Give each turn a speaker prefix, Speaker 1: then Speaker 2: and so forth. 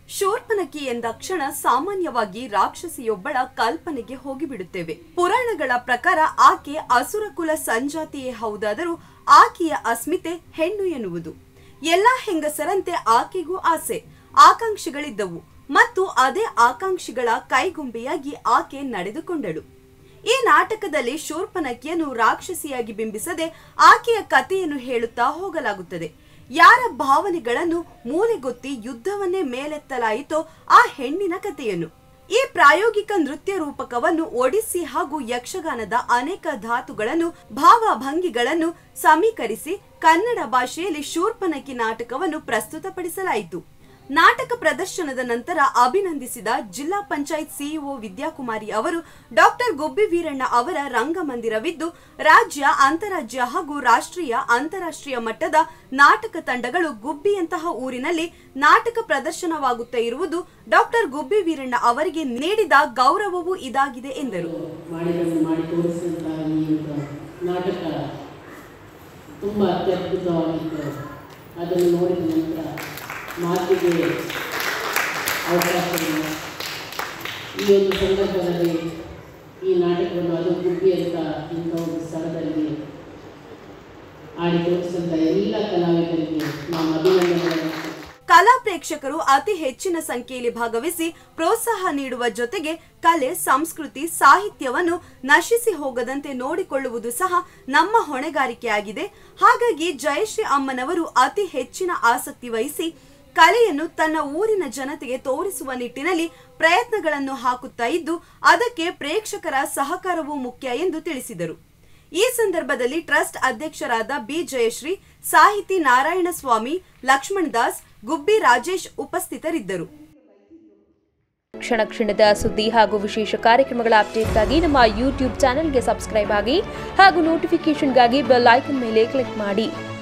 Speaker 1: ಶೂರ್ಪನಖಿ ಎಂದಾಕ್ಷಣ ಸಾಮಾನ್ಯವಾಗಿ ರಾಕ್ಷಸಿಯೊಬ್ಬಳ ಕಲ್ಪನೆಗೆ ಹೋಗಿಬಿಡುತ್ತೇವೆ ಪುರಾಣಗಳ ಪ್ರಕಾರ ಆಕೆ ಅಸುರಕುಲ ಸಂಜಾತಿಯೇ ಹೌದಾದರೂ ಆಕೆಯ ಅಸ್ಮಿತೆ ಹೆಣ್ಣು ಎನ್ನುವುದು ಎಲ್ಲಾ ಹೆಂಗಸರಂತೆ ಆಕೆಗೂ ಆಸೆ ಆಕಾಂಕ್ಷೆಗಳಿದ್ದವು ಮತ್ತು ಅದೇ ಆಕಾಂಕ್ಷಿಗಳ ಕೈಗೊಂಬೆಯಾಗಿ ಆಕೆ ನಡೆದುಕೊಂಡಳು ಈ ನಾಟಕದಲ್ಲಿ ಶೂರ್ಪನಖಿಯನ್ನು ರಾಕ್ಷಸಿಯಾಗಿ ಬಿಂಬಿಸದೆ ಆಕೆಯ ಕಥೆಯನ್ನು ಹೇಳುತ್ತಾ ಹೋಗಲಾಗುತ್ತದೆ ಯಾರ ಭಾವನೆಗಳನ್ನು ಮೂಲೆಗೊತ್ತಿ ಯುದ್ಧವನ್ನೇ ಮೇಲೆತ್ತಲಾಯಿತೋ ಆ ಹೆಣ್ಣಿನ ಕಥೆಯನ್ನು ಈ ಪ್ರಾಯೋಗಿಕ ನೃತ್ಯ ರೂಪಕವನ್ನು ಒಡಿಸ್ಸಿ ಹಾಗೂ ಯಕ್ಷಗಾನದ ಅನೇಕ ಧಾತುಗಳನ್ನು ಭಾವಭಂಗಿಗಳನ್ನು ಸಮೀಕರಿಸಿ ಕನ್ನಡ ಭಾಷೆಯಲ್ಲಿ ಶೂರ್ಪನಖಿ ನಾಟಕವನ್ನು ಪ್ರಸ್ತುತಪಡಿಸಲಾಯಿತು ನಾಟಕ ಪ್ರದರ್ಶನದ ನಂತರ ಅಭಿನಂದಿಸಿದ ಜಿಲ್ಲಾ ಪಂಚಾಯತ್ ಸಿಇಒ ವಿದ್ಯಾಕುಮಾರಿ ಅವರು ಡಾಕ್ಟರ್ ಗುಬ್ಬಿ ವೀರಣ್ಣ ಅವರ ರಂಗಮಂದಿರವಿದ್ದು ರಾಜ್ಯ ಅಂತಾರಾಜ್ಯ ಹಾಗೂ ರಾಷ್ಟ್ರೀಯ ಅಂತಾರಾಷ್ಟ್ರೀಯ ಮಟ್ಟದ ನಾಟಕ ತಂಡಗಳು ಗುಬ್ಬಿಯಂತಹ ಊರಿನಲ್ಲಿ ನಾಟಕ ಪ್ರದರ್ಶನವಾಗುತ್ತಾ ಇರುವುದು ಡಾಕ್ಟರ್ ಗುಬ್ಬಿ ವೀರಣ್ಣ ಅವರಿಗೆ ನೀಡಿದ ಗೌರವವೂ ಇದಾಗಿದೆ ಎಂದರು
Speaker 2: ಮಾಡಿದ್ದನ್ನು ಮಾಡಿ ತೋರಿಸಿದಂತಹ ಈ ಒಂದು ನಾಟಕ ತುಂಬ ಅತ್ಯದ್ಭುತವಾಗಿತ್ತು ಅದನ್ನು ನೋಡಿದ ನಂತರ ಮಾತಿಗೆ ಅವಕಾಶವಿಲ್ಲ ಈ ಒಂದು ಸಂದರ್ಭದಲ್ಲಿ ಈ ನಾಟಕವನ್ನು ಅದು ಗುಬ್ಬಿ ಅಂತ ಇಂಥ ಒಂದು ಸ್ಥಳದಲ್ಲಿ ಆಡಿ ತೋರಿಸಿದಂಥ ಎಲ್ಲ ಕಲಾವಿದರಿಗೆ ನಾನು ಅಭಿನಂದನೆಗಳನ್ನು
Speaker 1: ಕಲಾ ಪ್ರೇಕ್ಷಕರು ಅತಿ ಹೆಚ್ಚಿನ ಸಂಖ್ಯೆಯಲ್ಲಿ ಭಾಗವಹಿಸಿ ಪ್ರೋತ್ಸಾಹ ನೀಡುವ ಜೊತೆಗೆ ಕಲೆ ಸಂಸ್ಕೃತಿ ಸಾಹಿತ್ಯವನ್ನು ನಶಿಸಿ ಹೋಗದಂತೆ ನೋಡಿಕೊಳ್ಳುವುದು ಸಹ ನಮ್ಮ ಹೊಣೆಗಾರಿಕೆಯಾಗಿದೆ ಹಾಗಾಗಿ ಜಯಶ್ರೀ ಅಮ್ಮನವರು ಅತಿ ಹೆಚ್ಚಿನ ಆಸಕ್ತಿ ವಹಿಸಿ ಕಲೆಯನ್ನು ತನ್ನ ಊರಿನ ಜನತೆಗೆ ತೋರಿಸುವ ನಿಟ್ಟಿನಲ್ಲಿ ಪ್ರಯತ್ನಗಳನ್ನು ಹಾಕುತ್ತಾ ಇದ್ದು ಅದಕ್ಕೆ ಪ್ರೇಕ್ಷಕರ ಸಹಕಾರವೂ ಮುಖ್ಯ ಎಂದು ತಿಳಿಸಿದರು ಈ ಸಂದರ್ಭದಲ್ಲಿ ಟ್ರಸ್ಟ್ ಅಧ್ಯಕ್ಷರಾದ ಬಿ ಜಯಶ್ರೀ ಸಾಹಿತಿ ನಾರಾಯಣ ಸ್ವಾಮಿ ಲಕ್ಷ್ಮಣ್ ದಾಸ್ ಗುಬ್ಬಿ ರಾಜೇಶ್ ಉಪಸ್ಥಿತರಿದ್ದರು
Speaker 3: ಕ್ಷಣ ಕ್ಷಣದ ಸುದ್ದಿ ಹಾಗೂ ವಿಶೇಷ ಕಾರ್ಯಕ್ರಮಗಳ ಅಪ್ಡೇಟ್ಗಾಗಿ ನಮ್ಮ ಯೂಟ್ಯೂಬ್ ಚಾನೆಲ್ಗೆ ಸಬ್ಸ್ಕ್ರೈಬ್ ಆಗಿ ಹಾಗೂ ನೋಟಿಫಿಕೇಷನ್ಗಾಗಿ ಬೆಲ್ ಐಕನ್ ಮೇಲೆ ಕ್ಲಿಕ್ ಮಾಡಿ